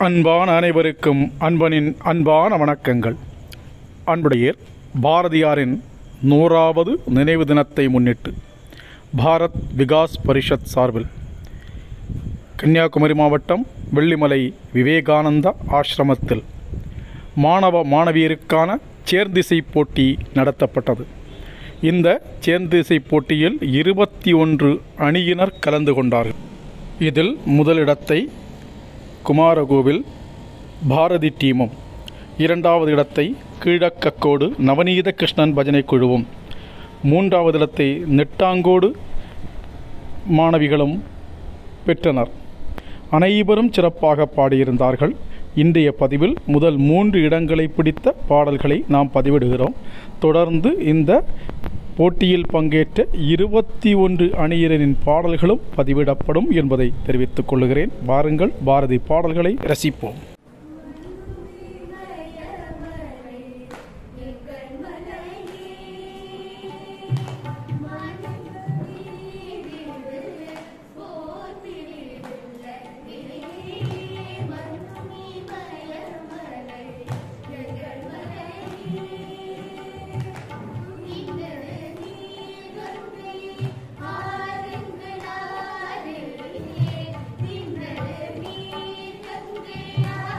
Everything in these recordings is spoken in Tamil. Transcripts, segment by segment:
அன்பான அனைவருக்கும் அன்பனின் அன்பான வணக்கங்கள் அன்புடையர் பாரதியாரின் நூறாவது நினைவு தினத்தை முன்னிட்டு பாரத் விகாஸ் பரிஷத் சார்பில் கன்னியாகுமரி மாவட்டம் வெள்ளிமலை விவேகானந்தா ஆசிரமத்தில் மாணவ மாணவியருக்கான சேர்ந்திசை போட்டி நடத்தப்பட்டது இந்த சேர்ந்திசை போட்டியில் இருபத்தி ஒன்று அணியினர் கலந்து கொண்டார்கள் இதில் முதலிடத்தை குமாரகோவில் பாரதி டீமும் இரண்டாவது இடத்தை கீழக்கக்கோடு நவநீத கிருஷ்ணன் பஜனை குழுவும் மூன்றாவது இடத்தை நெட்டாங்கோடு மாணவிகளும் பெற்றனர் அனைவரும் சிறப்பாக பாடியிருந்தார்கள் இன்றைய பதிவில் முதல் மூன்று இடங்களை பிடித்த பாடல்களை நாம் பதிவிடுகிறோம் தொடர்ந்து இந்த போட்டியில் பங்கேற்ற இருபத்தி ஒன்று அணியினரின் பாடல்களும் பதிவிடப்படும் என்பதை தெரிவித்துக் கொள்கிறேன் வாருங்கள் பாரதி பாடல்களை ரசிப்போம் ஆறுங்களாரே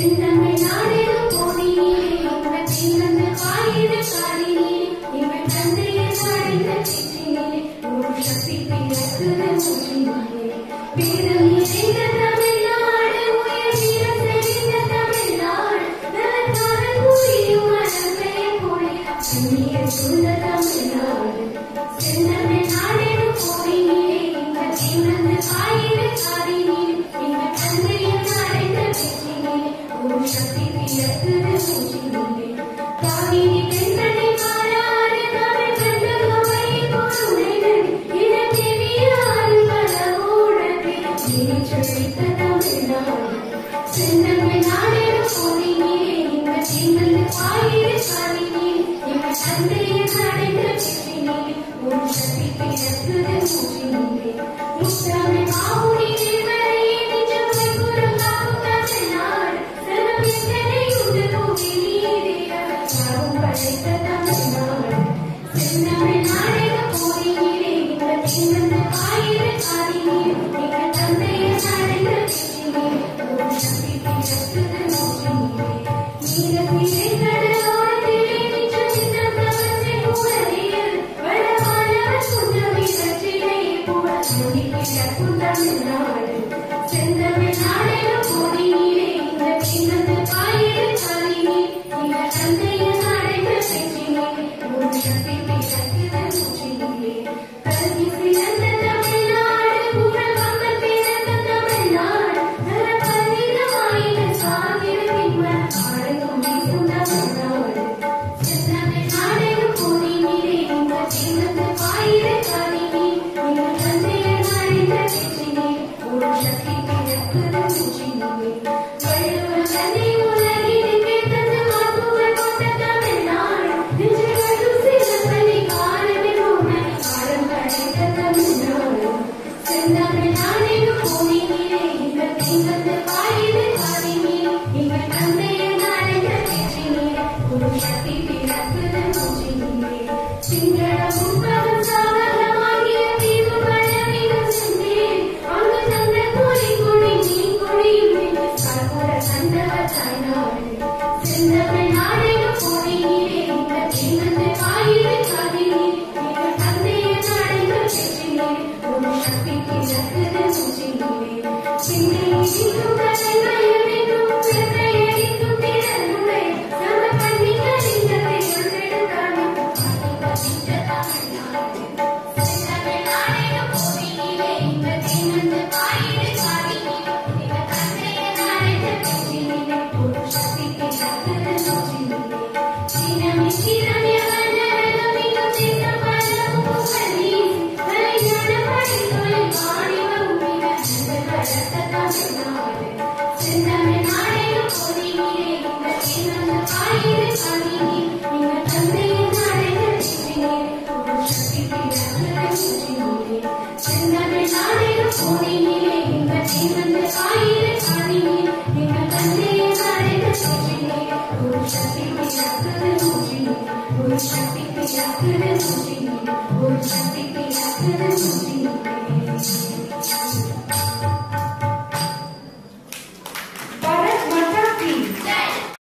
செந்தமிழ் நாடெனும் கோடினிலே இன்ப சின்னந்த ஆயிர காரினிலே இவன் தந்தையை அடைந்த சிற்றினிலே ஒரு சக்தி பிறக்குது மூச்சினிலே வீரம் நிறைந்த தமிழ்நாடு உயிர் வீரம் செறிந்த தமிழ்நாடு நலத்தாரன் புரியும் மனப்பெயர் போலே சென்னிய சொல்ல தமிழ்நாடு செந்தமிழ் நாடெனும் கோடினிலே இன்ப சின்னந்த ஆயிர காரினிலே இவன் தந்தையை அடைந்த சிற்றினிலே ஒரு சக்தி பிறக்குது மூச்சினிலே காவிரி தென்பனை மாறாறு தமிழ் கண்ட கவை பொருளைகள் இனத்தெரியாறு பலவோடவே நீச்சலித்த தமிழ்நாடு செந்தமிழ் நாடெனும் கோடினிலே இன்ப சின்னந்த ஆயிர காரினிலே இவன் தந்தையை அடைந்த சிற்றினிலே ஒரு சக்தி பிறக்குது மூச்சினிலே முத்தமிழ் மாவுடி தேவரையே நிஜமை புறங்காக்கும் தமிழ்நாடு செல்வமித்தனை உண்டு கூவி நீரே யாரும் படைத்த தமிழ்நாடு செந்தமிழ் நாடெனும் கோடினிலே இன்ப சின்னந்த ஆயிர காரினிலே எங்கள் தந்தையை அடைந்த சிற்றினிலே ஒரு சக்தி பிறக்குது மூச்சினிலே நீலத்திரை கடலோரத்திலே நின்ற சின்னம் தவசை உலகியல் வளவானவர் சுந்தரி வெற்றிலை புகழ் மொழி கிழக்கும் தமிழ்நாடு செந்தமிழ் நாடெனும் கோடினிலே இந்த சின்னந்த ஆயிர காரினிலே எங்கள் தந்தையை அடைந்த சிற்றினிலே ஒரு சக்தி பிறக்குது மூச்சினிலே கல்வி சிறந்த தமிழ்நாடு புகழ் கம்பன் பிறந்த தமிழ்நாடு நல பன்னிரமாயிர சாகிர பின்வர் ஆளும் வீசும் தமிழ்நாடு செந்தமிழ் நாடெனும் கோடினிலே இந்த சின்னந்த ஆயிர காரினிலே எங்கள் தந்தையை அடைந்த சிற்றினிலே ஒரு சக்தி பிறக்குது மூச்சினிலே வள்ளுவர் தன்னை உலகினுக்கே தந்த வாக்குகள் கொண்ட தமிழ்நாடு நிஜங்களும் சிறப்பதை காலமே உண்மை காலம் படைத்த தமிழ்நாடு செந்தமிழ் நாடெனும் கோடினிலே இந்த சின்னந்த ஆயிர காரினிலே எங்கள் தந்தையை அடைந்த சிற்றினிலே ஒரு சக்தி பிறக்குது மூச்சினிலே சிங்கள முற்பகம் சாகரமாகிய தீவு பழமிகும் சென்றேன் அங்கு தந்த கொடி கொடி நீ கொடியுமே சகோர சந்தவர் தாய்நாடு செந்தமிழ் நாடெனும் கோடினிலே இந்த சின்னந்த ஆயிர காரினிலே எங்கள் தந்தையை அடைந்த சிற்றினிலே ஒரு சக்தி பிறக்குது மூச்சினிலே சிந்தை இடிக்கும் தலைமையில் மீண்டும் பிறக்கையடிக்கும் திறனுரை சம பண்ணி கழிந்ததை உள்ளெடுத்தானே பதித்த தமிழ்நாடு செந்தமிழ் நாடெனும் கோடினிலே இந்த சின்னந்த ஆயிர காரினிலே எங்கள் தந்தையை அடைந்த சிற்றினிலே ஒரு சக்தி பிறக்குது மூச்சினிலே சினமி சிறமிய வண்ணரகமிகும் தேசம் பலவும் புகழீசி கலைஞான படைத்தொழில் மாணிவம் மிக அந்த கடத்த தமிழ்நாடு செந்தமிழ் நாடெனும் கோடினிலே இந்த சின்னந்த ஆயிர காரினிலே எங்கள் தந்தையை அடைந்த சிற்றினிலே ஒரு சக்தி பிறக்குது மூச்சினிலே செந்தமிழ் நாடெனும் கோடினிலே இந்த சின்னந்த ஆயிர காரினிலே எங்கள் தந்தையை அடைந்த சிற்றினிலே ஒரு சக்தி பிறக்குது மூச்சினிலே ஒரு சக்தி பிறக்குது மூச்சினிலே ஒரு சக்தி பிறக்குது மூச்சினிலே